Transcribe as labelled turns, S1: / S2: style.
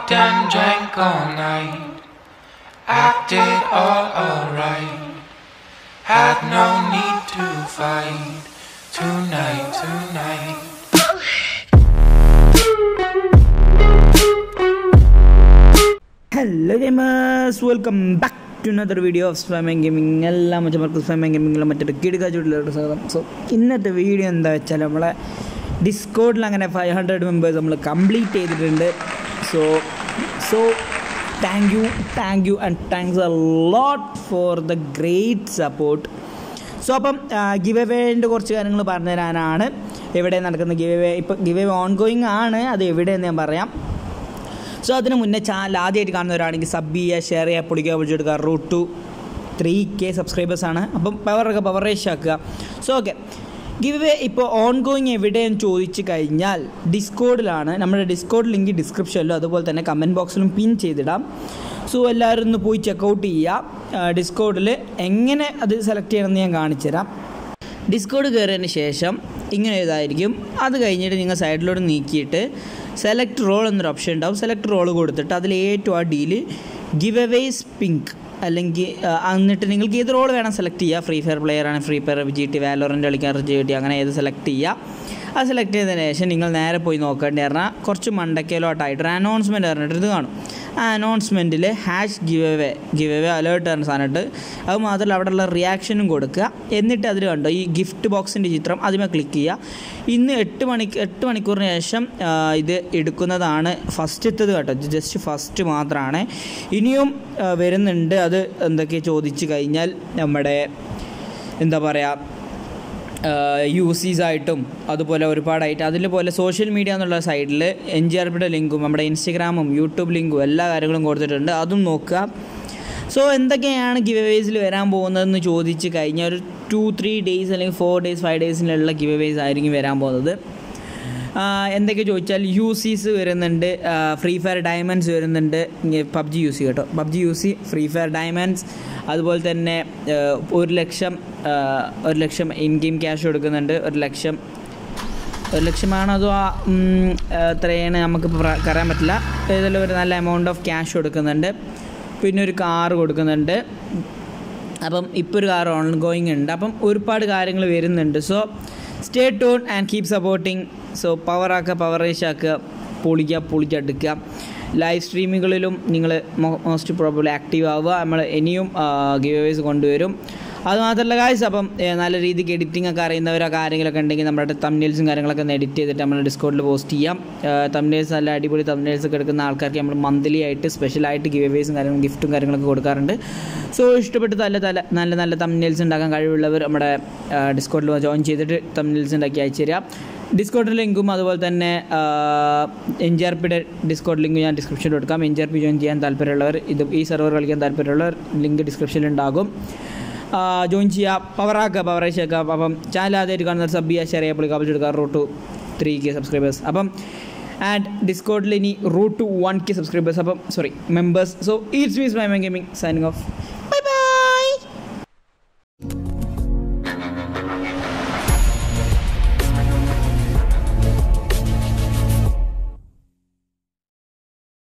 S1: Talked and drank all night. Acted all alright. Had no need to fight. Tonight, tonight.
S2: Hello gamers welcome back to another video of spamming gaming എല്ലാ മറ്റവർക്ക് spamming ഗെയിമിങ്ങിലും മറ്റൊരു കിടുക്കാച്ചൂട്ടിലോട്ട് സ്വാഗതം so ഇന്നത്തെ video എന്താ വെച്ചാൽ നമ്മളെ ഡിസ്കോഡിൽ അങ്ങനെ ഫൈവ് ഹൺഡ്രഡ് മെമ്പേഴ്സ് നമ്മൾ കംപ്ലീറ്റ് ചെയ്തിട്ടുണ്ട് so so thank you thank you and thanks a lot for the great support so അപ്പം ഗിവ് എവേൻ്റെ കുറച്ച് കാര്യങ്ങൾ പറഞ്ഞു തരാനാണ് എവിടെ നടക്കുന്ന ഗിവ് എവേ ഇപ്പോൾ ഗിവ് എവേ ഓൺ ഗോയിങ് ആണ് അത് എവിടെയെന്ന് ഞാൻ പറയാം സോ അതിന് മുന്നേ ചാനൽ ആദ്യമായിട്ട് കാണുന്നവരാണെങ്കിൽ സബ് ചെയ്യുക ഷെയർ ചെയ്യുക പൊളിക്കുക പിടിച്ചെടുക്കുക route to three K subscribers ആണ് അപ്പം പവറൊക്കെ പവർ റേഷ് ആക്കുക സോ ഓക്കെ ഗിവ് വേ ഇപ്പോൾ ഓൺ ഗോയിങ് എവിടെയെന്ന് ചോദിച്ചു കഴിഞ്ഞാൽ ഡിസ്കോഡിലാണ് നമ്മുടെ ഡിസ്കോഡ് ലിങ്ക് ഡിസ്ക്രിപ്ഷനിലും അതുപോലെ തന്നെ കമൻറ്റ് ബോക്സിലും പിൻ ചെയ്തിടാം സോ എല്ലാവരും ഒന്ന് പോയി ചെക്കൗട്ട് ചെയ്യുക ഡിസ്കോഡിൽ എങ്ങനെ അത് സെലക്ട് ചെയ്യണമെന്ന് ഞാൻ കാണിച്ചു തരാം ഡിസ്കോഡ് കയറിയതിന് ശേഷം ഇങ്ങനെ ഇതായിരിക്കും അത് കഴിഞ്ഞിട്ട് നിങ്ങൾ സൈഡിലോട്ട് നീക്കിയിട്ട് സെലക്ട് റോൾ എന്നൊരു ഓപ്ഷൻ ഉണ്ടാവും സെലക്ട് റോൾ കൊടുത്തിട്ട് അതിൽ ഏറ്റവും അടിയിൽ ഗിവ് അവേസ് പിങ്ക് അല്ലെങ്കിൽ ആ, എന്നിട്ട് നിങ്ങൾക്ക് ഏത് റോൾ വേണം സെലക്ട് ചെയ്യുക ഫ്രീ ഫയർ പ്ലെയർ ആണ് free fire G T Valorant കളിക്കാൻ ജി ടി അങ്ങനെ ഏത് സെലക്ട് ചെയ്യുക അത് സെലക്ട് ചെയ്തതിന് ശേഷം നിങ്ങൾ നേരെ പോയി നോക്കേണ്ടി പറഞ്ഞാൽ കുറച്ച് മണ്ടക്കയിലോട്ടായിട്ട് ഒരു അനൗൺസ്മെൻറ്റ് പറഞ്ഞിട്ട് ഇത് കാണും ആ അനൗൺസ്മെൻറ്റിൽ hash give away give away alert പറഞ്ഞ സാധനമിട്ട് അത് മാത്രമല്ല അവിടെയുള്ള റിയാക്ഷനും കൊടുക്കുക എന്നിട്ട് അതിൽ കണ്ടോ ഈ ഗിഫ്റ്റ് ബോക്സിൻ്റെ ചിത്രം അതിമേ ക്ലിക്ക് ചെയ്യുക ഇന്ന് എട്ട് മണിക്ക് എട്ട് മണിക്കൂറിന് ശേഷം ആ, ഇത് എടുക്കുന്നതാണ് ഫസ്റ്റത്തത് കേട്ടോ ജസ്റ്റ് ഫസ്റ്റ് മാത്രമാണ് ഇനിയും ആ, വരുന്നുണ്ട് അത് എന്തൊക്കെ ചോദിച്ചു കഴിഞ്ഞാൽ നമ്മുടെ എന്താ പറയുക യു സീസ് ആയിട്ടും അതുപോലെ ഒരുപാടായിട്ട് അതിൽ പോലെ സോഷ്യൽ മീഡിയ എന്നുള്ള സൈഡിൽ എൻ ജി ആർ പിയുടെ ലിങ്കും നമ്മുടെ ഇൻസ്റ്റഗ്രാമും യൂട്യൂബ് ലിങ്കും എല്ലാ കാര്യങ്ങളും കൊടുത്തിട്ടുണ്ട് അതും നോക്കുക സോ എന്തൊക്കെയാണ് ഗിവ് അവേസിൽ വരാൻ പോകുന്നതെന്ന് ചോദിച്ച് കഴിഞ്ഞാൽ ഒരു ടു ത്രീ ഡേയ്സ് അല്ലെങ്കിൽ ഫോർ ഡേയ്സ് ഫൈവ് ഡേയ്സിലുള്ള ഗിവ് അവേസ് ആയിരിക്കും വരാൻ പോകുന്നത് ആഹ് എന്തൊക്കെ ചോദിച്ചാൽ യു സീസ് വരുന്നുണ്ട് ഫ്രീ ഫയർ ഡയമണ്ട്സ് വരുന്നുണ്ട് പബ്ജി യു സി കേട്ടോ PUBG U C free fire diamonds അതുപോലെ തന്നെ ആഹ് ഒരു ലക്ഷം ആഹ് ഒരു ലക്ഷം ഇൻ ഗെയിം ക്യാഷ് കൊടുക്കുന്നുണ്ട് ഒരു ലക്ഷം ഒരു ലക്ഷമാണോ അതോ ആ, ഉം, എത്രയാണ് നമുക്ക് പറയാൻ പറ്റില്ല ഏതെങ്കിലും ഒരു നല്ല എമൗണ്ട് ഓഫ് ക്യാഷ് കൊടുക്കുന്നുണ്ട് പിന്നെ ഒരു കാറ് കൊടുക്കുന്നുണ്ട് അപ്പം ഇപ്പോൾ ഒരു കാർ ഓൺ ഗോയിങ് ഉണ്ട് അപ്പം ഒരുപാട് കാര്യങ്ങൾ വരുന്നുണ്ട് so stay tune and keep supporting so power ആക്കുക പവർ റേഷ് ആക്കുക പൊളിക്കുക പൊളിച്ചെടുക്കുക ലൈവ് സ്ട്രീമുകളിലും നിങ്ങൾ മോസ്റ്റ് പ്രോബബ്ലി ആക്റ്റീവ് ആവുക നമ്മൾ ഇനിയും ഗിവ് അവേസ് കൊണ്ടുവരും അത് മാത്രമല്ല കാഴ്ച അപ്പം ഏ, നല്ല രീതിക്ക് എഡിറ്റിംഗ് ഒക്കെ അറിയുന്നവരോ കാര്യങ്ങളൊക്കെ ഉണ്ടെങ്കിൽ നമ്മുടെ തമ്നേൽസും കാര്യങ്ങളൊക്കെ ഒന്ന് എഡിറ്റ് ചെയ്തിട്ട് നമ്മൾ ഡിസ്കൗണ്ടിൽ പോസ്റ്റ് ചെയ്യാം തമ്നേൽസ് നല്ല അടിപൊളി തമ്നേൽസ് ഒക്കെ എടുക്കുന്ന ആൾക്കാർക്ക് നമ്മൾ മന്ത്ലി ആയിട്ട് സ്പെഷ്യലായിട്ട് ഗിവ് അവേസും കാര്യങ്ങളും ഗിഫ്റ്റും കാര്യങ്ങളൊക്കെ കൊടുക്കാറുണ്ട് സോ ഇഷ്ടപ്പെട്ട് നല്ല നല്ല നല്ല നല്ല തമ്നേൽസ് ഉണ്ടാക്കാൻ കഴിവുള്ളവർ നമ്മുടെ ഡിസ്കൗണ്ടിൽ ജോയിൻ ചെയ്തിട്ട് തമ്നേൽസ് ഉണ്ടാക്കി അയച്ചു തരിക ഡിസ്കൗണ്ട് ലിങ്കും അതുപോലെ തന്നെ എൻ ജി ആർ പിയുടെ ഡിസ്കൗണ്ട് ലിങ്ക് ഞാൻ ഡിസ്ക്രിപ്ഷനിൽ കൊടുക്കാം N G R P join ചെയ്യാൻ താല്പര്യമുള്ളവർ ഇത് ഈ സെർവർ കളിക്കാൻ താല്പര്യമുള്ളവർ ലിങ്ക് ഡിസ്ക്രിപ്ഷനിൽ ഉണ്ടാകും ജോയിൻ ചെയ്യുക പവറാക്കുക പവറേജ് ആക്കുക അപ്പം ചാനൽ ആദ്യമായിട്ട് കാണുന്ന സബ് ചെയ്യുക ഷെയർ ചെയ്യുക കബിൾ എടുക്കുക route to three K subscribers അപ്പം ആൻഡ് ഡിസ്കൗണ്ടിൽ ഇനി route to one K subscribers അപ്പം sorry members so it's me my my gaming signing of